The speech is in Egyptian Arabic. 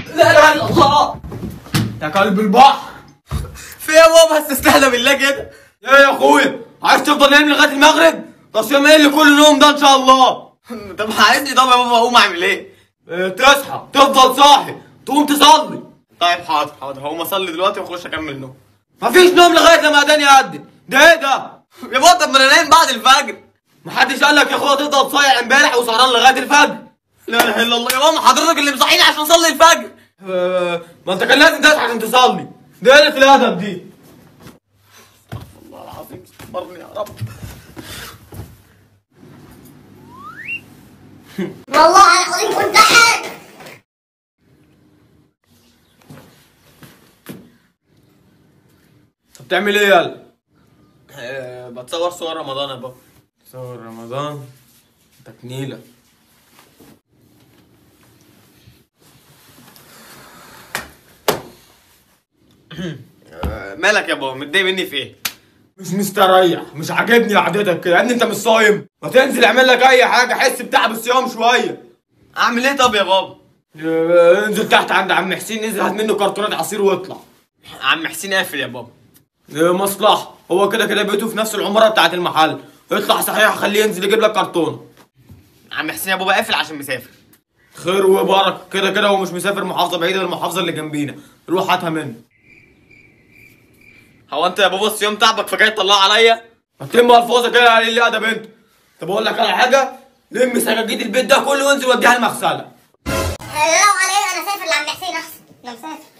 لا اله الا الله يا كلب البحر في إيه يا بابا بس استهدى بالله كده ايه يا اخويا عايز تفضل نايم لغايه المغرب تصيام ايه اللي كل نوم ده ان شاء الله طب عايزني طب يا بابا اقوم اعمل ايه إيه تصحى تفضل صاحي تقوم تصلي طيب حاضر حاضر هقوم اصلي دلوقتي واخش اكمل نوم مفيش نوم لغايه لما اذان يأذن ده ايه ده يا بابا طب ما انا نايم بعد الفجر محدش قال لك يا اخويا تفضل صايع امبارح وسهران لغايه الفجر لا اله الا الله يا ماما حضرتك اللي مصحيني عشان اصلي الفجر إيه ما انت كان لازم تصحى عشان تصلي ده قله الادب دي والله العظيم استغفرني يا رب والله العظيم كنت حاج طب بتعمل ايه يالا أه بتصور صور رمضان يا بابا صور رمضان تكنيله أه مالك يا بابا متضايق مني في ايه مش مستريح مش عاجبني قعدتك كده يا ابني انت مش صايم ما تنزل اعمل لك اي حاجه حس بتعب الصيام شويه اعمل ايه طب يا بابا آه، انزل تحت عند عم حسين انزل هات منه كرتونات عصير واطلع عم حسين قافل يا بابا آه، مصلحه هو كده كده بيته في نفس العماره بتاعت المحل اطلع صحيح خليه ينزل يجيب لك كرتونه عم حسين يا بابا قافل عشان مسافر خير وبركه كده كده هو مش مسافر محافظه بعيده غير المحافظه اللي جنبينا روح هاتها منه هو انت يا بابا الصيام تعبك فجاي تطلعه عليا هتلم الفاظك كده على اللي ادب انت طب اقول لك على حاجه لم سجاجيد البيت ده كله وانزل وديها المغسله لا عليه انا سافر لعم حسين احسن انا مسافر